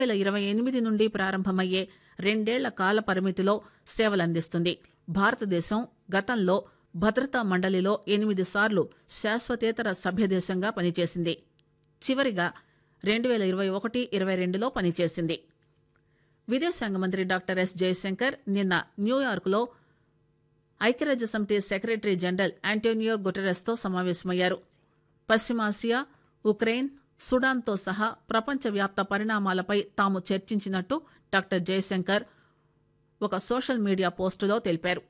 వేల ఇరవై ఎనిమిది నుండి ప్రారంభమయ్యే రెండేళ్ల కాల పరిమితిలో సేవలందిస్తుంది భారతదేశం గతంలో భద్రతా మండలిలో ఎనిమిది సార్లు శాశ్వతేతర సభ్యదేశంగా పనిచేసింది చివరిగా రెండు వేల ఇరవై ఒకటి ఇరవై రెండులో పనిచేసింది విదేశాంగ మంత్రి డాక్టర్ ఎస్ జయశంకర్ నిన్న న్యూయార్క్లో ఐక్యరాజ్య సమితి సెక్రటరీ జనరల్ ఆంటోనియో గుటెరస్తో సమావేశమయ్యారు పశ్చిమాసియా ఉక్రెయిన్ సుడాన్తో సహా ప్రపంచవ్యాప్త పరిణామాలపై తాము చర్చించినట్టు డాక్టర్ జయశంకర్ ఒక సోషల్ మీడియా పోస్టులో తెలిపారు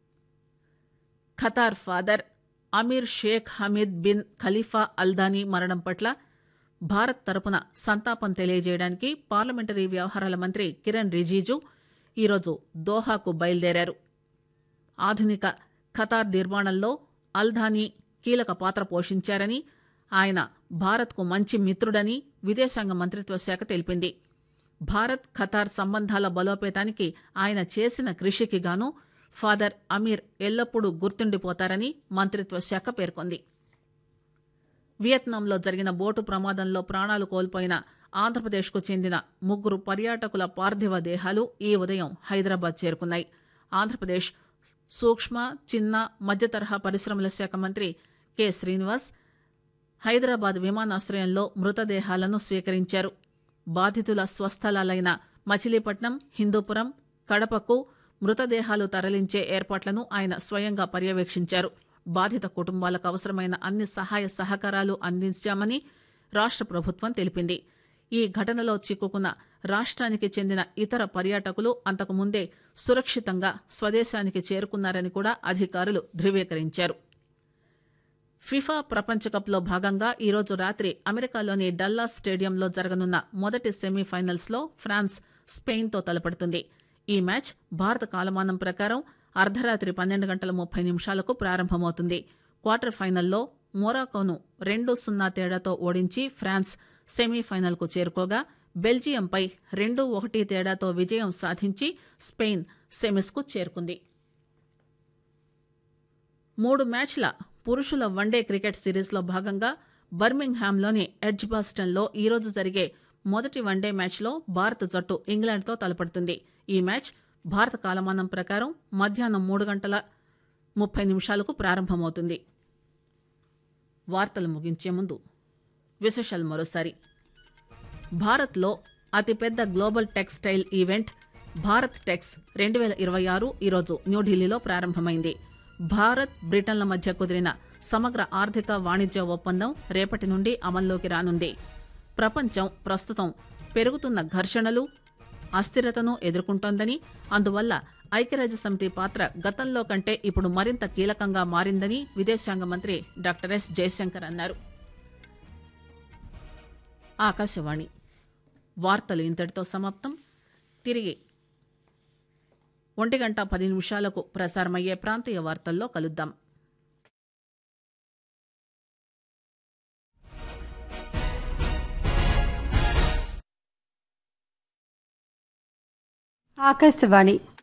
Qatar father Amir Sheikh Hamid bin Khalifa Al Thani మరణం పట్ల భారత్ తరపున సంతాపం తెలియజేయడానికి పార్లమెంటరీ వ్యవహారాల మంత్రి కిరణ్ రిజిజు ఈరోజు దోహాకు బయలుదేరారు ఆధునిక ఖతార్ నిర్మాణంలో అల్ధానీ కీలక పాత్ర పోషించారని ఆయన భారత్కు మంచి మిత్రుడని విదేశాంగ మంత్రిత్వ శాఖ తెలిపింది భారత్ ఖతార్ సంబంధాల బలోపేతానికి ఆయన చేసిన కృషికి గాను ఫాదర్ అమీర్ ఎల్లప్పుడూ గుర్తుండిపోతారని మంత్రిత్వ శాఖ పేర్కొంది వియత్నాంలో జరిగిన బోటు ప్రమాదంలో ప్రాణాలు కోల్పోయిన ఆంధ్రప్రదేశ్కు చెందిన ముగ్గురు పర్యాటకుల పార్థివ దేహాలు ఈ ఉదయం హైదరాబాద్ చేరుకున్నాయి ఆంధ్రప్రదేశ్ సూక్ష్మ చిన్న మధ్యతరహా పరిశ్రమల శాఖ మంత్రి కె శ్రీనివాస్ హైదరాబాద్ విమానాశ్రయంలో మృతదేహాలను స్వీకరించారు బాధితుల స్వస్థలాలైన మచిలీపట్నం హిందూపురం కడపకు మృతదేహాలు తరలించే ఏర్పాట్లను ఆయన స్వయంగా పర్యవేక్షించారు బాధిత కుటుంబాలకు అవసరమైన అన్ని సహాయ సహకారాలు అందించామని రాష్ట ప్రభుత్వం తెలిపింది ఈ ఘటనలో చిక్కుకున్న రాష్ట్రానికి చెందిన ఇతర పర్యాటకులు అంతకుముందే సురక్షితంగా స్వదేశానికి చేరుకున్నారని కూడా అధికారులు ధృవీకరించారు ఫిఫా ప్రపంచ కప్లో భాగంగా ఈరోజు రాత్రి అమెరికాలోని డల్లాస్ స్టేడియంలో జరగనున్న మొదటి సెమీఫైనల్స్ లో ఫ్రాన్స్ స్పెయిన్తో తలపడుతుంది ఈ మ్యాచ్ భారత కాలమానం ప్రకారం అర్ధరాత్రి పన్నెండు గంటల ముప్పై నిమిషాలకు ప్రారంభమవుతుంది క్వార్టర్ ఫైనల్లో మొరాకోను రెండు సున్నా తేడాతో ఓడించి ఫ్రాన్స్ సెమీఫైనల్కు చేరుకోగా బెల్జియంపై రెండు ఒకటి తేడాతో విజయం సాధించి స్పెయిన్ సెమీస్కు చేరుకుంది మూడు మ్యాచ్ల పురుషుల వన్డే క్రికెట్ సిరీస్లో భాగంగా బర్మింగ్హామ్లోని ఎడ్జ్బాస్టన్లో ఈరోజు జరిగే మొదటి వన్డే మ్యాచ్లో భారత జట్టు ఇంగ్లాండ్తో తలపడుతుంది ఈ మ్యాచ్ భారత కాలమానం ప్రకారం మధ్యాహ్నం మూడు గంటల ముప్పై నిమిషాలకు ప్రారంభమవుతుంది వార్తలు ముగించే ముందు విశేషాలు మరోసారి భారత్లో అతిపెద్ద global textile event Bharat Tex రెండు వేల ఇరవై ఆరు ఈరోజు న్యూఢిల్లీలో ప్రారంభమైంది భారత్ బ్రిటన్ల మధ్య కుదిరిన సమగ్ర ఆర్థిక వాణిజ్య ఒప్పందం రేపటి నుండి అమల్లోకి రానుంది ప్రపంచం ప్రస్తుతం పెరుగుతున్న ఘర్షణలు అస్థిరతను ఎదుర్కొంటోందని అందువల్ల ఐక్యరాజ్య సమితి పాత్ర గతంలో కంటే ఇప్పుడు మరింత కీలకంగా మారిందని విదేశాంగ మంత్రి డాక్టర్ ఎస్ జయశంకర్ అన్నారు ఆకాశవాణి వార్తలు ఇంతటితో సమాప్తం తిరిగి ఒంటి గంట పది నిమిషాలకు ప్రసారమయ్యే ప్రాంతీయ వార్తల్లో కలుద్దాం ఆకాశవాణి